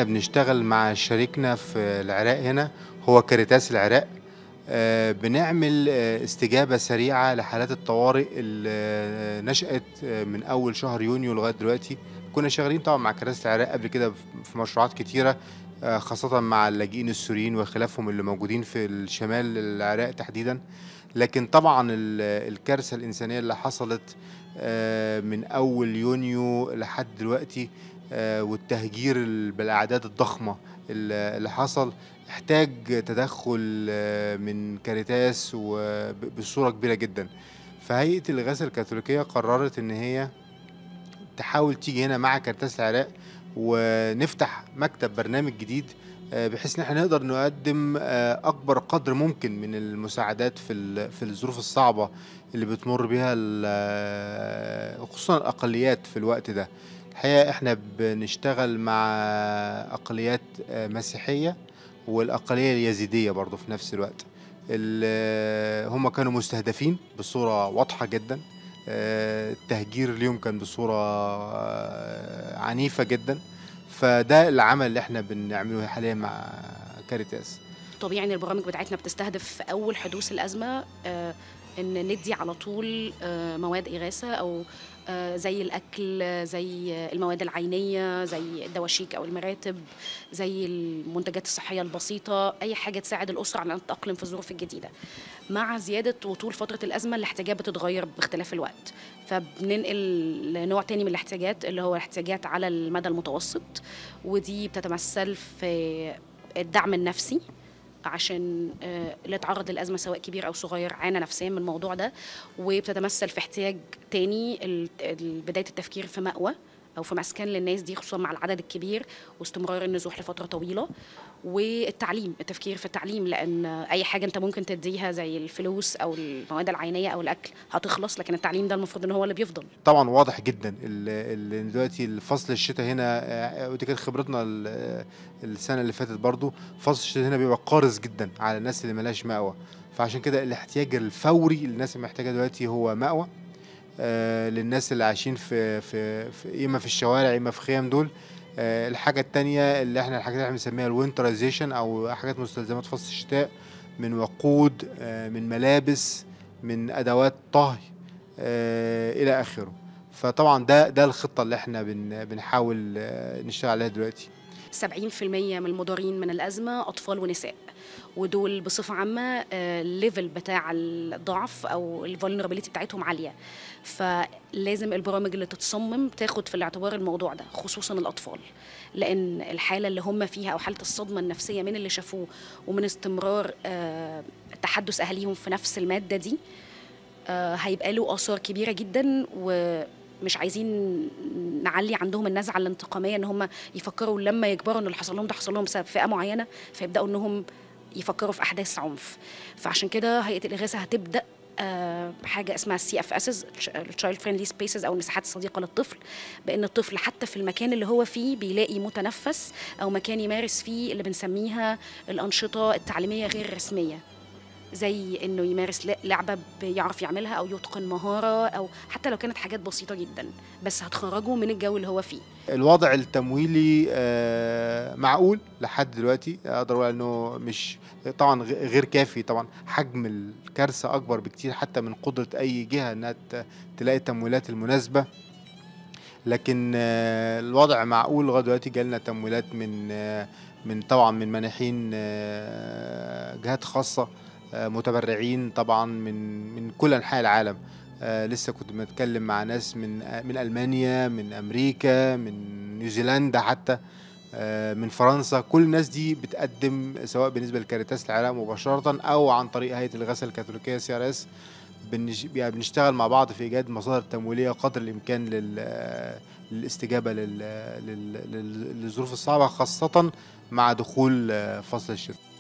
احنا بنشتغل مع شريكنا في العراق هنا هو كاريتاس العراق آه، بنعمل آه، استجابة سريعة لحالات الطوارئ اللي آه، نشأت آه، من أول شهر يونيو لغاية دلوقتي كنا شغالين طبعا مع كراسة العراق قبل كده في مشروعات كتيرة آه، خاصة مع اللاجئين السوريين وخلافهم اللي موجودين في الشمال العراق تحديدا لكن طبعا ال- الكارثة الإنسانية اللي حصلت آه، من أول يونيو لحد دلوقتي آه، والتهجير ال- بالأعداد الضخمة اللي اللي حصل احتاج تدخل آه، من كاريتاس وبصورة كبيرة جدا فهيئة الإغاثة الكاثوليكية قررت إن هي تحاول تيجي هنا مع كاريتاس العراق ونفتح مكتب برنامج جديد آه، بحيث ان احنا نقدر نقدم آه، اكبر قدر ممكن من المساعدات في ال- في الظروف الصعبه اللي بتمر بها ال- آه، خصوصا الاقليات في الوقت ده الحقيقه احنا بنشتغل مع اقليات آه، مسيحيه والاقليه اليزيديه برضه في نفس الوقت ال- هم كانوا مستهدفين بصوره واضحه جدا آه، التهجير ليهم كان بصوره آه، عنيفه جدا فده العمل اللي احنا بنعمله حاليا مع كاريتاس طبيعي ان البرامج بتاعتنا بتستهدف في اول حدوث الازمه آه، ان ندي على طول آه، مواد اغاثه او آه، زي الاكل آه، زي المواد العينيه زي الدواشيك او المراتب زي المنتجات الصحيه البسيطه اي حاجه تساعد الاسره على ان تتاقلم في الظروف الجديده مع زياده وطول فتره الازمه الاحتياجات بتتغير باختلاف الوقت فبننقل لنوع تاني من الاحتياجات اللي هو الاحتياجات على المدى المتوسط ودي بتتمثل في الدعم النفسي عشان آه، اللي اتعرض للازمه سواء كبير او صغير عانى نفسيا من الموضوع ده وبتتمثل في احتياج تاني ال- ال- بدايه التفكير في مأوى او في مسكن للناس دي خصوصا مع العدد الكبير واستمرار النزوح لفتره طويله والتعليم التفكير في التعليم لان اي حاجه انت ممكن تديها زي الفلوس او المواد العينيه او الاكل هتخلص لكن التعليم ده المفروض ان هو اللي بيفضل طبعا واضح جدا ال- ال- دلوقتي الفصل الشتاء هنا آه، ودي كانت خبرتنا ال- السنه اللي فاتت برضو فصل الشتاء هنا بيبقى قارس جدا على الناس اللي ملهاش مأوى فعشان كده الاحتياج الفوري للناس اللي محتاجه دلوقتي هو مأوى آه، للناس اللي عايشين في في, في اما في الشوارع اما في خيام دول آه، الحاجه التانية اللي احنا الحاجات اللي احنا بنسميها الوينترايزيشن او حاجات مستلزمات فصل الشتاء من وقود آه، من ملابس من ادوات طهي آه، الى اخره فطبعا ده ده الخطه اللي احنا بن بنحاول آه، نشتغل عليها دلوقتي 70% من المضارين من الأزمة أطفال ونساء ودول بصفة عامة الليفل بتاع الضعف أو الفولنربيليتي بتاعتهم عالية فلازم البرامج اللي تتصمم تاخد في الاعتبار الموضوع ده خصوصا الأطفال لأن الحالة اللي هم فيها أو حالة الصدمة النفسية من اللي شافوه ومن استمرار آه، تحدث أهاليهم في نفس المادة دي آه، هيبقى له آثار كبيرة جدا ومش عايزين نعلي عندهم النزعة الانتقامية ان هم يفكروا لما يكبروا ان اللي حصل لهم ده حصل لهم بسبب فئة معينة فيبدأوا انهم يفكروا في احداث عنف فعشان كده هيئة الإغاثة هتبدأ آه، حاجه اسمها السي اف اس التشايلد فريندلي سبيسز او المساحات الصديقه للطفل بان الطفل حتى في المكان اللي هو فيه بيلاقي متنفس او مكان يمارس فيه اللي بنسميها الانشطه التعليميه غير الرسميه زي انه يمارس ل- لعبه بيعرف يعملها او يتقن مهاره او حتى لو كانت حاجات بسيطه جدا بس هتخرجه من الجو اللي هو فيه الوضع التمويلي آه، معقول لحد دلوقتي اقدر اقول انه مش طبعا غ- غير كافي طبعا حجم الكارثه اكبر بكتير حتى من قدره اي جهه انها ت- تلاقي التمويلات المناسبه لكن آه، الوضع معقول لغايه دلوقتي جالنا تمويلات من آه، من طبعا من مانحين آه، جهات خاصه آه، متبرعين طبعا من من كل انحاء العالم آه لسه كنت بنتكلم مع ناس من آه من المانيا من امريكا من نيوزيلندا حتى آه من فرنسا كل الناس دي بتقدم سواء بالنسبه لكاريتاس العراق مباشره او عن طريق هيئه الغاثه الكاثوليكيه سي ار اس بنشتغل مع بعض في ايجاد مصادر تمويليه قدر الامكان لل آه، للاستجابه لل- لل- لل- للظروف الصعبه خاصه مع دخول آه، فصل الشتاء